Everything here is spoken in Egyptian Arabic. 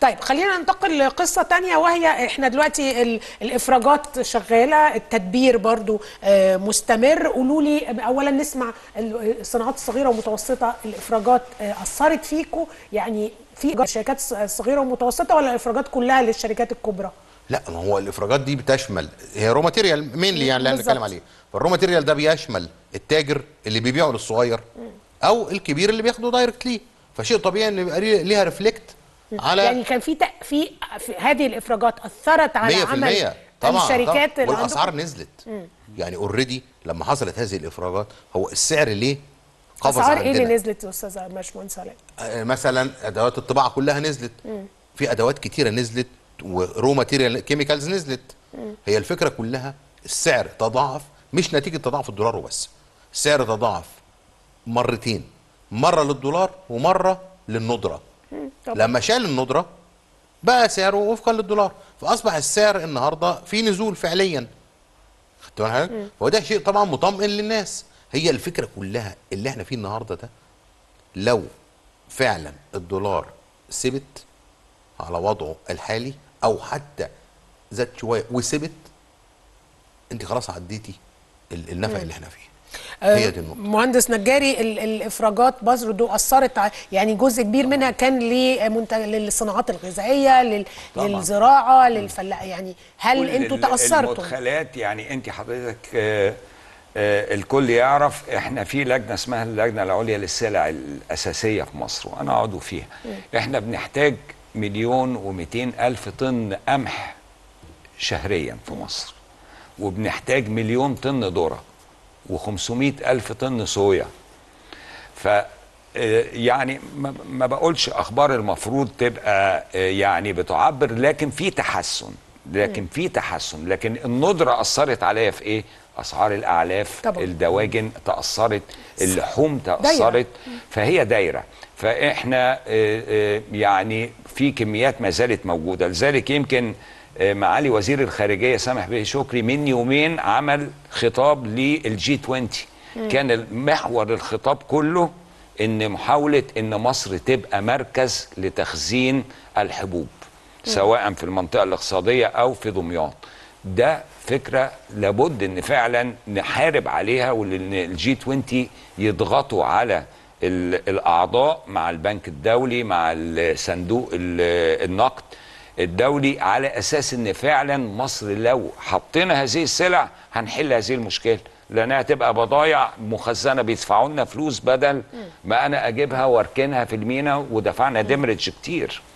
طيب خلينا ننتقل لقصة تانية وهي احنا دلوقتي ال- الافراجات شغالة التدبير برضو آه، مستمر قولوا لي اولا نسمع ال- الصناعات الصغيرة والمتوسطة الافراجات آه، اثرت فيكم يعني في الشركات الص- الصغيرة والمتوسطة ولا الافراجات كلها للشركات الكبرى؟ لا ما هو الافراجات دي بتشمل هي رو ماتيريال مينلي يعني اللي احنا بالظبط. بنتكلم عليه فالرو ماتيريال ده بيشمل التاجر اللي بيبيعه للصغير او الكبير اللي بياخده دايركت ليه فشيء طبيعي ان يبقى ليه- ليها ريفلكت على يعني كان في تق- في في هذه الافراجات اثرت على 100% عمل طبعا الشركات طبعا. اللي والاسعار عندكم؟ نزلت يعني اوريدي لما حصلت هذه الافراجات هو السعر ليه قفز اسعار ايه عندنا اللي نزلت يا استاذ باشمهندس علاء؟ آه، مثلا ادوات الطباعه كلها نزلت في ادوات كتيره نزلت ورو ماتيريال كيميكالز نزلت هي الفكره كلها السعر تضاعف مش نتيجه تضاعف الدولار وبس السعر تضاعف مرتين مره للدولار ومره للندره طبعا. لما شال الندره بقى سعره وفقا للدولار فاصبح السعر النهارده في نزول فعليا خدت بالك حضرتك؟ وده شيء طبعا مطمئن للناس هي الفكره كلها اللي احنا فيه النهارده ده لو فعلا الدولار ثبت على وضعه الحالي او حتى زاد شويه وثبت انت خلاص عديتي ال- النفق اللي احنا فيه هي دي النقطه مهندس نجاري ال- الافراجات برضو اثرت ع- يعني جزء كبير منها كان لمنتج للصناعات الغذائيه لل- طبعاً. للزراعه للفلاح يعني هل كل انتوا ال- تاثرتوا؟ المدخلات يعني انت حضرتك آه، آه، الكل يعرف احنا في لجنه اسمها اللجنه العليا للسلع الاساسيه في مصر وانا عضو فيها احنا بنحتاج مليون و200 الف طن قمح شهريا في مصر وبنحتاج مليون طن ذره و500 الف طن صويا ف آه، يعني ما- ما بقولش اخبار المفروض تبقى آه، يعني بتعبر لكن في تحسن لكن في تحسن لكن الندره اثرت عليا في ايه اسعار الاعلاف طبعاً. الدواجن تاثرت اللحوم تاثرت فهي دايره فاحنا آه، آه، يعني في كميات ما زالت موجوده لذلك يمكن آه، معالي وزير الخارجيه سامح بيه شكري من يومين عمل خطاب للجي 20 كان محور الخطاب كله ان محاوله ان مصر تبقى مركز لتخزين الحبوب سواء في المنطقه الاقتصاديه او في دمياط ده فكره لابد ان فعلا نحارب عليها وان الجي 20 يضغطوا على ال- الاعضاء مع البنك الدولي مع صندوق ال- النقد الدولي على اساس ان فعلا مصر لو حطينا هذه السلع هنحل هذه المشكله لانها تبقى بضايع مخزنه بيدفعوا لنا فلوس بدل ما انا اجيبها واركنها في المينا ودفعنا دمرج كتير